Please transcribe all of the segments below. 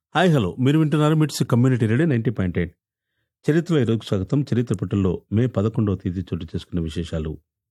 hi hello మీరు వింటున్నారు MITS community radio ninety point eight చరిత్ర ఈరోజు స్వాగతం చరిత్ర పట్టుల్లో మే పదకొండవ తేదీ చోటు చేసుకున్న విశేషాలు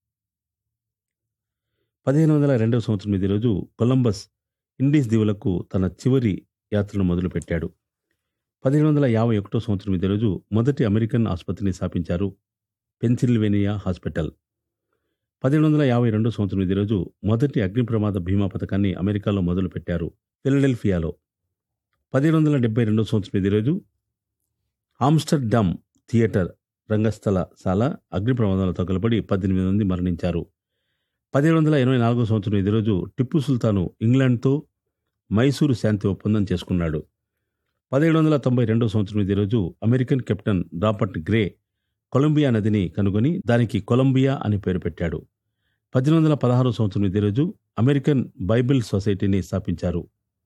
పదిహేను వందల రెండవ సంవత్సరం ఇదే రోజు కొలంబస్ ఇండీస్ దీవులకు తన చివరి యాత్రను మొదలుపెట్టాడు పదిహేను వందల యాభై ఒకటో సంవత్సరం ఇదే రోజు మొదటి అమెరికన్ ఆసుపత్రిని స్థాపించారు పెన్సిల్వేనియా హాస్పిటల్ పదిహేను వందల యాభై రెండో సంవత్సరం ఇదే రోజు మొదటి అగ్ని ప్రమాద బీమా పథకాన్ని అమెరికాలో మొదలుపెట్టారు ఫిలడెల్ఫియాలో పదిహేను వందల డెబ్బై రెండో సంవత్సరం ఇదే రోజు ఆమ్స్టర్డామ్ థియేటర్ రంగస్థల శాల అగ్ని ప్రమాదాలతో కలపడి పద్దెనిమిది మంది మరణించారు పదిహేడు వందల ఎనభై నాలుగో సంవత్సరం ఇదే రోజు టిప్పు సుల్తాను ఇంగ్లాండ్తో మైసూరు శాంతి ఒప్పందం చేసుకున్నాడు పదిహేడు వందల తొంభై రెండో సంవత్సరం ఇదే రోజు American captain Robert Gray Columbia నదిని కనుగొని దానికి కొలంబియా అని పేరు పెట్టాడు పద్దెనిమిది వందల పదహారో సంవత్సరం ఇదే రోజు అమెరికన్ బైబిల్ సొసైటీని స్థాపించారు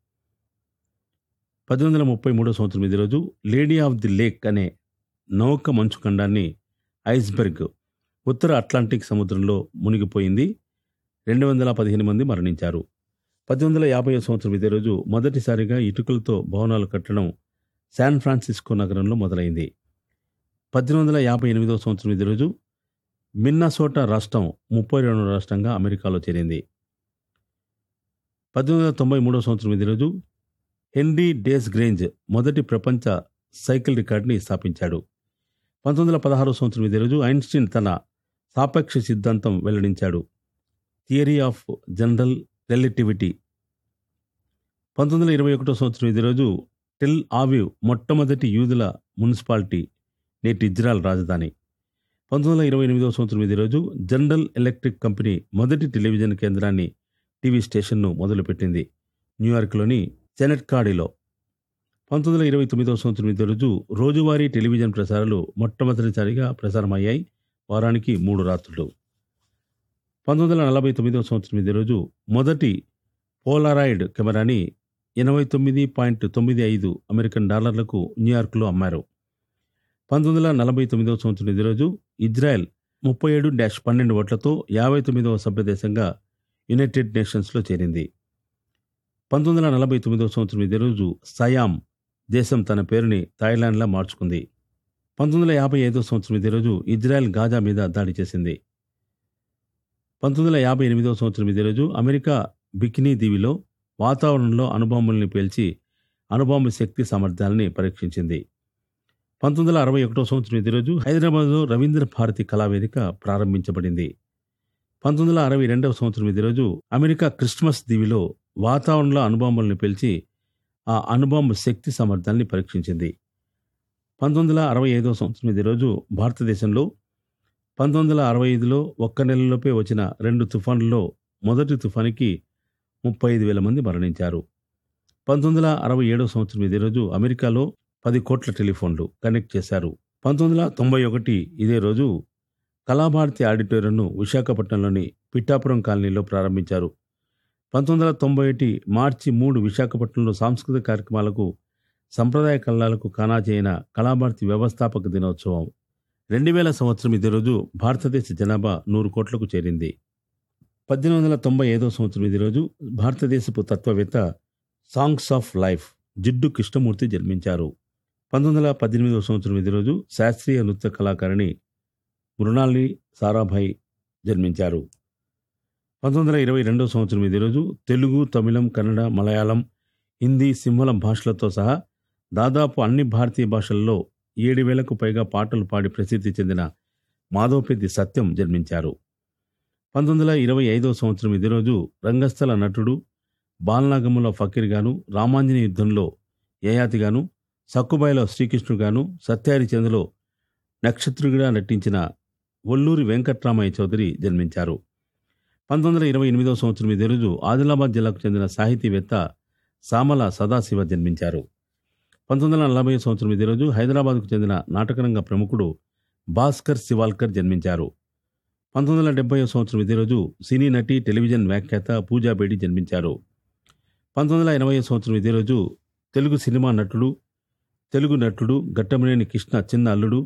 పద్దెనిమిది వందల ముప్పై మూడో సంవత్సరం ఇదే రోజు లేడీ ఆఫ్ ది లేక్ అనే నౌక మంచు ఖండాన్ని ఐస్బెర్గ్ ఉత్తర అట్లాంటిక్ సముద్రంలో మునిగిపోయింది రెండు వందల పదిహేను మంది మరణించారు పద్దెనిమిది వందల యాభై సంవత్సరం ఇదే రోజు మొదటిసారిగా ఇటుకలతో భవనాలు కట్టడం శాన్ ఫ్రాన్సిస్కో నగరంలో మొదలైంది పద్దెనిమిది వందల యాభై ఎనిమిదవ సంవత్సరం ఇదే రోజు మిన్నాసోటా రాష్ట్రం ముప్పై రెండవ రాష్ట్రంగా అమెరికాలో చేరింది పద్దెనిమిది వందల తొంభై మూడవ సంవత్సరం ఇదే రోజు హెన్రీ డేస్ గ్రేంజ్ మొదటి ప్రపంచ సైకిల్ రికార్డుని స్థాపించాడు పంతొమ్మిది వందల పదహారు సంవత్సరం ఇదే రోజు ఐన్స్టీన్ తన సాపేక్ష సిద్ధాంతం వెల్లడించాడు థియరీ ఆఫ్ జనరల్ రిలేటివిటీ పంతొమ్మిది వందల ఇరవై ఒకటో సంవత్సరం ఇదే రోజు టెల్ ఆవివ్ మొట్టమొదటి యూదుల మున్సిపాలిటీ నేటి ఇజ్రాయల్ రాజధాని పంతొమ్మిది వందల ఇరవై ఎనిమిదవ సంవత్సరం ఇదే రోజు జనరల్ ఎలక్ట్రిక్ కంపెనీ మొదటి టెలివిజన్ కేంద్రాన్ని టీవీ స్టేషన్ను మొదలుపెట్టింది న్యూయార్క్లోని సెనెట్ కాడిలో పంతొమ్మిది వందల ఇరవై తొమ్మిదవ సంవత్సరం ఇదే రోజు రోజువారీ టెలివిజన్ ప్రసారాలు మొట్టమొదటిసారిగా ప్రసారమయ్యాయి వారానికి మూడు రాత్రులు పంతొమ్మిది వందల నలభై తొమ్మిదవ సంవత్సరం ఇదే రోజు మొదటి పోలారాయిడ్ కెమెరాని ఎనభై తొమ్మిది పాయింట్ తొమ్మిది ఐదు అమెరికన్ డాలర్లకు న్యూయార్క్లో అమ్మారు పంతొమ్మిది వందల నలభై తొమ్మిదవ సంవత్సరం ఇదే రోజు ఇజ్రాయెల్ ముప్పై ఏడు డాష్ పన్నెండు ఓట్లతో యాభై తొమ్మిదవ సభ్యదేశంగా యునైటెడ్ నేషన్స్లో చేరింది పంతొమ్మిది వందల నలభై తొమ్మిదవ సంవత్సరం ఇదే రోజు సయాం దేశం తన పేరుని థాయిలాండ్లా మార్చుకుంది పంతొమ్మిది వందల యాభై ఐదో సంవత్సరం ఇదే రోజు ఇజ్రాయెల్ గాజా మీద దాడి చేసింది పంతొమ్మిది వందల యాభై ఎనిమిదవ సంవత్సరం ఇదే రోజు అమెరికా బికినీ దీవిలో వాతావరణంలో అణుబాంబుల్ని పేల్చి అణుబాంబు శక్తి సామర్థ్యాలని పరీక్షించింది పంతొమ్మిది వందల అరవై ఒకటో సంవత్సరం ఇదే రోజు హైదరాబాద్లో రవీంద్ర భారతి కళావేదిక ప్రారంభించబడింది పంతొమ్మిది వందల అరవై రెండవ సంవత్సరం ఇదే రోజు అమెరికా క్రిస్మస్ దీవిలో వాతావరణంలో అణుబాంబుల్ని పేల్చి ఆ అణుబాంబు శక్తి సామర్థ్యాన్ని పరీక్షించింది పంతొమ్మిది వందల అరవై ఐదవ సంవత్సరం ఇదే రోజు భారతదేశంలో పంతొమ్మిది వందల అరవై ఐదులో ఒక్క నెలలోపే వచ్చిన రెండు తుఫాన్లలో మొదటి తుఫానికి ముప్పై ఐదు వేల మంది మరణించారు పంతొమ్మిది వందల అరవై ఏడవ సంవత్సరం ఇదే రోజు అమెరికాలో పది కోట్ల టెలిఫోన్లు కనెక్ట్ చేశారు పంతొమ్మిది వందల తొంభై ఒకటి ఇదే రోజు కళాభారతి ఆడిటోరియంను విశాఖపట్నంలోని పిఠాపురం కాలనీలో ప్రారంభించారు పంతొమ్మిది వందల తొంభై ఒకటి మార్చి మూడు విశాఖపట్నంలో సాంస్కృతిక కార్యక్రమాలకు సంప్రదాయ కళలకు కానా చేయన కళాభారతి వ్యవస్థాపక దినోత్సవం రెండు వేల సంవత్సరం ఇదే రోజు భారతదేశ జనాభా నూరు కోట్లకు చేరింది పద్దెనిమిది వందల తొంభై ఐదో సంవత్సరం ఇదే రోజు భారతదేశపు తత్వవేత్త సాంగ్స్ ఆఫ్ లైఫ్ జిడ్డు కృష్ణమూర్తి జన్మించారు పంతొమ్మిది వందల పద్దెనిమిదవ సంవత్సరం ఇదే రోజు శాస్త్రీయ నృత్య కళాకారిణి మృణాలి సారాభాయ్ జన్మించారు పంతొమ్మిది వందల ఇరవై రెండవ సంవత్సరం ఇదే రోజు తెలుగు తమిళం కన్నడ మలయాళం హిందీ సింహళం భాషలతో సహా దాదాపు అన్ని భారతీయ భాషల్లో ఏడు వేలకు పైగా పాటలు పాడి ప్రసిద్ధి చెందిన మాధవపెద్ది సత్యం జన్మించారు పంతొమ్మిది వందల ఇరవై ఐదవ సంవత్సరం ఇదే రోజు రంగస్థల నటుడు బాలనాగముల ఫకీర్గాను రామాంజని యుద్ధంలో యయాతిగాను సక్కుబాయిలో శ్రీకృష్ణుడుగాను సత్యహరిచంద్రలో నక్షత్రుడిగా నటించిన ఒల్లూరి వెంకట్రామయ్య చౌదరి జన్మించారు పంతొమ్మిది వందల ఇరవై ఎనిమిదవ సంవత్సరం ఇదే రోజు ఆదిలాబాద్ జిల్లాకు చెందిన సాహితీవేత్త సామల సదాశివ జన్మించారు పంతొమ్మిది వందల నలభై సంవత్సరం ఇదే రోజు హైదరాబాద్కు చెందిన నాటకరంగ ప్రముఖుడు భాస్కర్ శివాల్కర్ జన్మించారు పంతొమ్మిది వందల డెబ్బై సంవత్సరం ఇదే రోజు సినీ నటి టెలివిజన్ వ్యాఖ్యాత పూజా బేడి జన్మించారు పంతొమ్మిది వందల ఎనభై సంవత్సరం ఇదే రోజు తెలుగు సినిమా నటుడు తెలుగు నటుడు గట్టమనేని కృష్ణ చిన్న అల్లుడు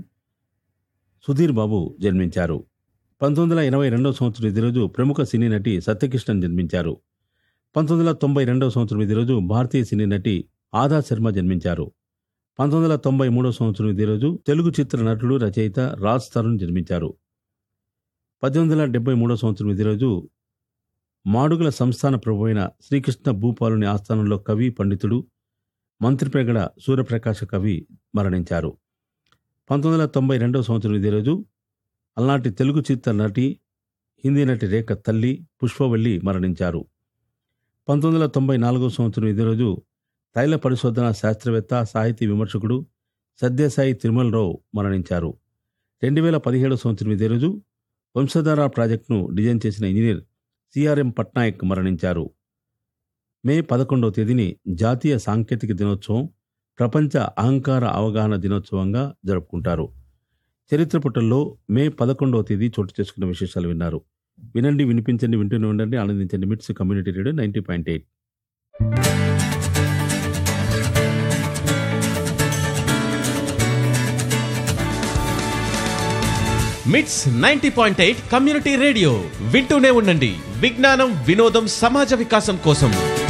సుధీర్ బాబు జన్మించారు పంతొమ్మిది వందల ఎనభై రెండవ సంవత్సరం ఇదే రోజు ప్రముఖ సినీ నటి సత్యకృష్ణన్ జన్మించారు పంతొమ్మిది వందల తొంభై రెండవ సంవత్సరం ఇదే రోజు భారతీయ సినీ నటి ఆదా శర్మ జన్మించారు పంతొమ్మిది వందల తొంభై మూడో సంవత్సరం ఇదే రోజు తెలుగు చిత్ర నటుడు రచయిత రాజ్ తరుణ్ జన్మించారు పద్దెనిమిది వందల డెబ్బై మూడో సంవత్సరం ఇదే రోజు మాడుగుల సంస్థాన ప్రభు అయిన శ్రీకృష్ణ భూపాలుని ఆస్థానంలో కవి పండితుడు మంత్రిప్రగడ సూర్యప్రకాశ కవి మరణించారు పంతొమ్మిది వందల తొంభై రెండవ సంవత్సరం ఇదే రోజు అలనాటి తెలుగు చిత్ర నటి హిందీ నటి రేఖ తల్లి పుష్పవల్లి మరణించారు పంతొమ్మిది వందల తొంభై నాలుగవ సంవత్సరం ఇదే రోజు తైల పరిశోధన శాస్త్రవేత్త సాహితీ విమర్శకుడు సత్యసాయి తిరుమలరావు మరణించారు రెండు వేల పదిహేడు సంవత్సరం ఇదే రోజు వంశధార ప్రాజెక్టును డిజైన్ చేసిన ఇంజనీర్ సిఆర్ఎం పట్నాయక్ మరణించారు మే పదకొండవ తేదీని జాతీయ సాంకేతిక దినోత్సవం ప్రపంచ అహంకార అవగాహన దినోత్సవంగా జరుపుకుంటారు చరిత్ర పుటల్లో మే పదకొండవ తేదీ చోటు చేసుకున్న విశేషాలు విన్నారు వినండి వినిపించండి వింటూనే ఉండండి ఆనందించండి MITS community radio ninety point eight MITS ninety point eight community radio వింటూనే ఉండండి విజ్ఞానం వినోదం సమాజ వికాసం కోసం